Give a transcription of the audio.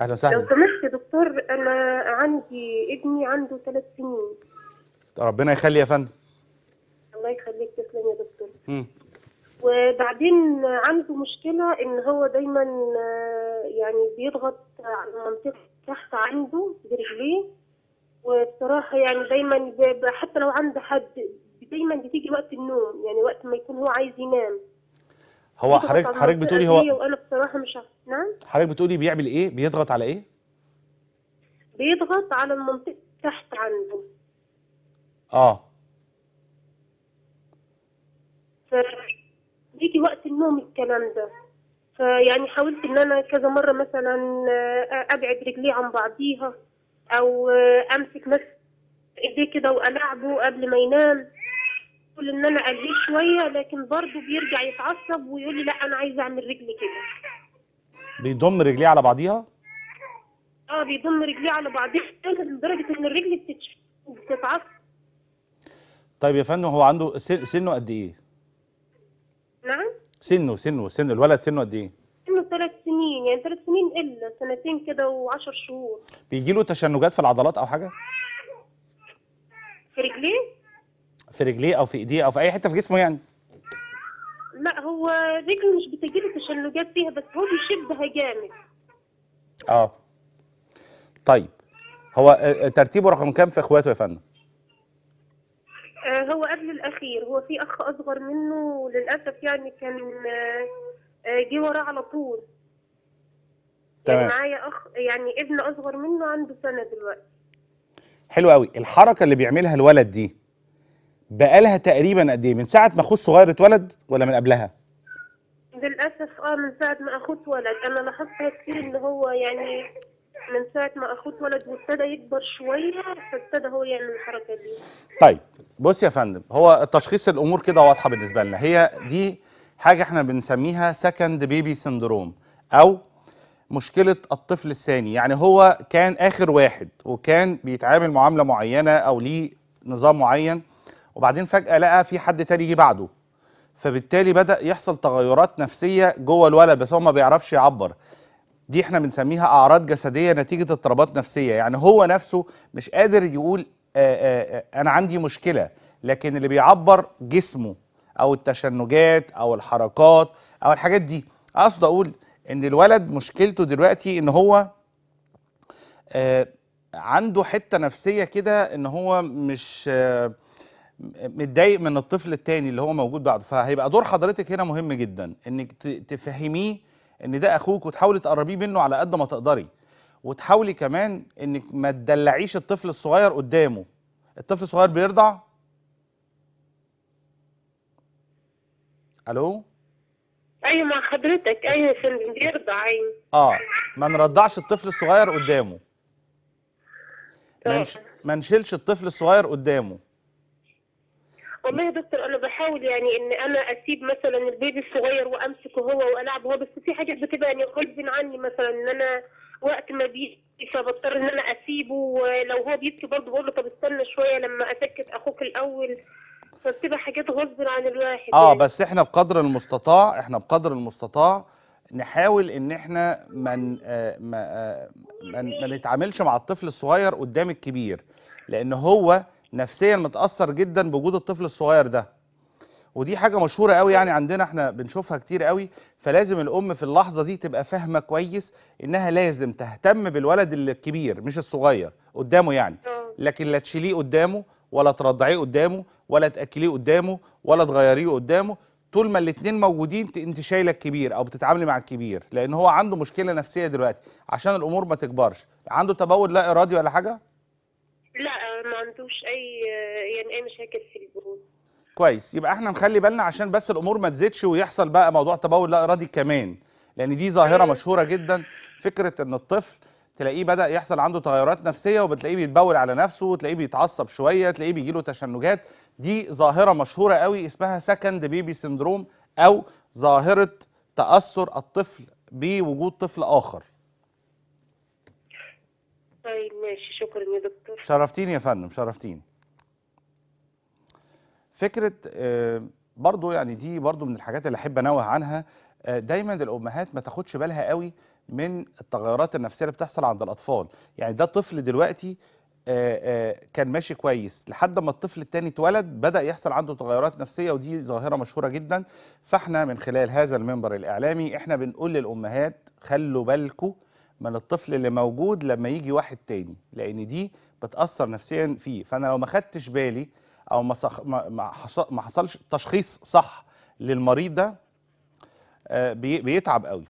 اهلا لو وسهلا سمحت يا دكتور انا عندي ابني عنده ثلاث سنين ربنا يخلي يا فندم الله يخليك تسلم يا دكتور مم. وبعدين عنده مشكلة إن هو دايما آه، يعني بيضغط على المنطقة تحت عنده برجليه وبصراحة يعني دايما ب- ب- حتى لو عنده حد دايما بتيجي وقت النوم يعني وقت ما يكون هو عايز ينام هو بيضغط حضرتك على حضرتك المنطقة بتقولي دي هو وأنا بصراحة مش عارفة نعم حضرتك بتقولي بيعمل ايه بيضغط على ايه بيضغط على المنطقة تحت عنده اه فبيجي وقت النوم الكلام ده فيعني حاولت ان انا كذا مره مثلا آه، ابعد رجليه عن بعضيها او آه، امسك مثلا ايديه كده والعبه قبل ما ينام اقول ان انا الهيه شويه لكن برضه بيرجع يتعصب ويقول لي لا انا عايز اعمل رجلي كده بيضم رجليه على بعضيها اه بيضم رجليه على بعضيها لدرجه ان الرجل بتتش- بتتعصب طيب يا فندم هو عنده سن- سنه قد ايه نعم سنه سنه سن الولد سنه قد ايه انه ثلاث سنين يعني ثلاث سنين الا سنتين كده وعشر شهور بيجي له تشنجات في العضلات او حاجه في رجليه في رجليه او في ايديه او في اي حته في جسمه يعني لا هو رجله مش بتجيله تشنجات فيها بس هو بيشدها جامد اه طيب هو آه، آه، ترتيبه رقم كام في اخواته يا فندم آه هو قبل الأخير هو في أخ أصغر منه للأسف يعني كان آه آه، جه وراه على طول يعني تمام معايا أخ يعني ابن أصغر منه عنده سنة دلوقتي حلو قوي الحركه اللي بيعملها الولد دي بقالها تقريبا قد ايه من ساعه ما اخوه الصغير اتولد ولا من قبلها للأسف اه من ساعة ما أخوه اتولد أنا لاحظتها كتير إن هو يعني من ساعة ما أخوه اتولد وابتدى يكبر شوية فابتدى هو يعمل الحركة دي طيب بص يا فندم هو تشخيص الامور كده واضحه بالنسبه لنا هي دي حاجه احنا بنسميها سكند بيبي سندروم او مشكله الطفل الثاني يعني هو كان اخر واحد وكان بيتعامل معامله معينه او ليه نظام معين وبعدين فجاه لقى في حد تاني جه بعده فبالتالي بدا يحصل تغيرات نفسيه جوه الولد بس هو ما بيعرفش يعبر دي احنا بنسميها اعراض جسديه نتيجه اضطرابات نفسيه يعني هو نفسه مش قادر يقول آآ آآ انا عندي مشكله لكن اللي بيعبر جسمه او التشنجات او الحركات او الحاجات دي اقصد اقول ان الولد مشكلته دلوقتي ان هو آه، عنده حته نفسيه كده ان هو مش آه، متضايق من الطفل التاني اللي هو موجود بعده فهيبقى دور حضرتك هنا مهم جدا انك ت- تفهميه ان ده اخوك وتحاولي تقربيه منه على قد ما تقدري وتحاولي كمان انك ما تدلعيش الطفل الصغير قدامه الطفل الصغير بيرضع الو أيوة مع حضرتك أيوة يا فندم بيرضع أيوة اه ما نرضعش الطفل الصغير قدامه ما آه. نش- ما نشيلش الطفل الصغير قدامه والله يا دكتور انا بحاول يعني ان انا اسيب مثلا البيبي الصغير وامسكه هو والعبه هو بس في حاجات بتبقى يعني غصب عني مثلا ان انا وقت ما بيجي فبضطر ان انا اسيبه ولو هو بيبكي برضه بقول له طب استنى شويه لما اسكت اخوك الاول فبتبقى حاجات غصب عن الواحد اه يعني. بس احنا بقدر المستطاع احنا بقدر المستطاع نحاول ان احنا من آه ما, آه ما, ما نتعاملش مع الطفل الصغير قدام الكبير لان هو نفسيا متاثر جدا بوجود الطفل الصغير ده ودي حاجه مشهوره قوي يعني عندنا احنا بنشوفها كتير قوي فلازم الام في اللحظه دي تبقى فاهمه كويس انها لازم تهتم بالولد الكبير مش الصغير قدامه يعني آه. لكن لا تشيليه قدامه ولا ترضعيه قدامه ولا تاكليه قدامه ولا تغيريه قدامه طول ما الاتنين موجودين ت- انت شايله الكبير او بتتعاملي مع الكبير لان هو عنده مشكله نفسيه دلوقتي عشان الامور ما تكبرش عنده تبول لا ارادي ولا حاجه لا ما عندوش اي يعني اي مشاكل في البروز كويس يبقى احنا نخلي بالنا عشان بس الامور ما تزيدش ويحصل بقى موضوع تبول لا ارادي كمان لان دي ظاهره مشهوره جدا فكره ان الطفل تلاقيه بدا يحصل عنده تغيرات نفسيه وبتلاقيه بيتبول على نفسه وتلاقيه بيتعصب شويه تلاقيه بيجي له تشنجات دي ظاهره مشهوره قوي اسمها سكند بيبي سندروم او ظاهره تاثر الطفل بوجود طفل اخر طيب ماشي شكرا يا دكتور شرفتيني يا فندم شرفتيني فكرة آه، برضو يعني دي برضو من الحاجات اللي أحب أنوه عنها آه، دايما الأمهات ما تاخدش بالها قوي من التغيرات النفسيه اللي بتحصل عند الاطفال يعني ده طفل دلوقتي آه، آه، كان ماشي كويس لحد ما الطفل التاني اتولد بدا يحصل عنده تغيرات نفسيه ودي ظاهره مشهوره جدا فاحنا من خلال هذا المنبر الاعلامي احنا بنقول للامهات خلوا بالكم من الطفل اللي موجود لما يجي واحد تاني لان دي بتاثر نفسيا فيه فانا لو ما خدتش بالي او ما صخ... ما ما حص- ما حصلش تشخيص صح للمريض ده آه، بي- بيتعب قوي